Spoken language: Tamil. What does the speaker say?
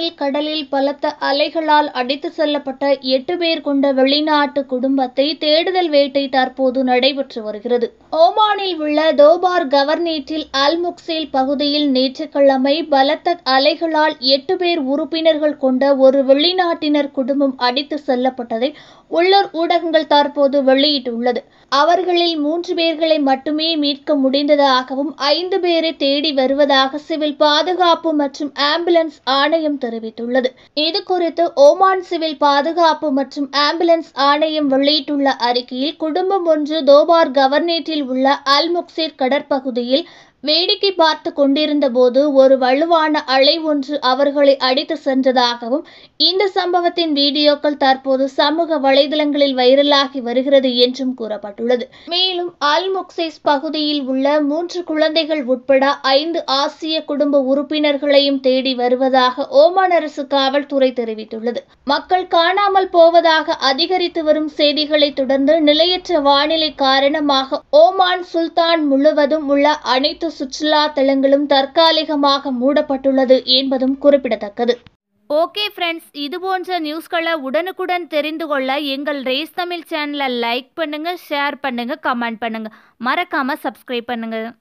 ஓமானில் கடலில் பலத்த அலைகளால் அடித்து செல்லப்பட்ட எட்டு பேர் கொண்ட வெளிநாட்டு குடும்பத்தை தேடுதல் வேட்டை தற்போது நடைபெற்று வருகிறது ஓமானில் உள்ள தோபார் கவர்னேட்டில் அல்முக்சேல் பகுதியில் நேற்றுக்கிழமை பலத்த அலைகளால் எட்டு பேர் உறுப்பினர்கள் கொண்ட ஒரு வெளிநாட்டினர் குடும்பம் அடித்து செல்லப்பட்டதை உள்ளூர் ஊடகங்கள் தற்போது வெளியிட்டுள்ளது அவர்களில் மூன்று பேர்களை மட்டுமே மீட்க முடிந்ததாகவும் ஐந்து பேரை தேடி வருவதாக சிவில் பாதுகாப்பு மற்றும் ஆம்புலன்ஸ் ஆணையம் தெரிவித்துள்ளது இது குறித்து ஓமான் சிவில் பாதுகாப்பு மற்றும் ஆம்புலன்ஸ் ஆணையம் வெளியிட்டுள்ள அறிக்கையில் குடும்பம் ஒன்று தோபார் கவர்னேட்டில் உள்ள அல்முக்சேர் கடற்பகுதியில் வேடிக்கை பார்த்து கொண்டிருந்த போது ஒரு வலுவான அலை ஒன்று அவர்களை அடித்து சென்றதாகவும் இந்த சம்பவத்தின் வீடியோக்கள் தற்போது சமூக வலைதளங்களில் வைரலாகி வருகிறது என்றும் கூறப்பட்டுள்ளது மேலும் அல் முக்சைஸ் பகுதியில் உள்ள மூன்று குழந்தைகள் உட்பட ஐந்து ஆசிய குடும்ப உறுப்பினர்களையும் தேடி வருவதாக ஓமான் அரசு காவல்துறை தெரிவித்துள்ளது மக்கள் காணாமல் போவதாக அதிகரித்து வரும் செய்திகளை தொடர்ந்து நிலையற்ற வானிலை காரணமாக ஓமான் சுல்தான் முழுவதும் உள்ள அனைத்து சுற்றுலா தலங்களும் தற்காலிகமாக மூடப்பட்டுள்ளது என்பதும் குறிப்பிடத்தக்கது ஓகே ஃப்ரெண்ட்ஸ் இது போன்ற நியூஸ்களை உடனுக்குடன் தெரிந்து கொள்ள எங்கள் ரேஸ் தமிழ் சேனலை லைக் பண்ணுங்கள் ஷேர் பண்ணுங்கள் கமெண்ட் பண்ணுங்கள் மறக்காமல் சப்ஸ்கிரைப் பண்ணுங்கள்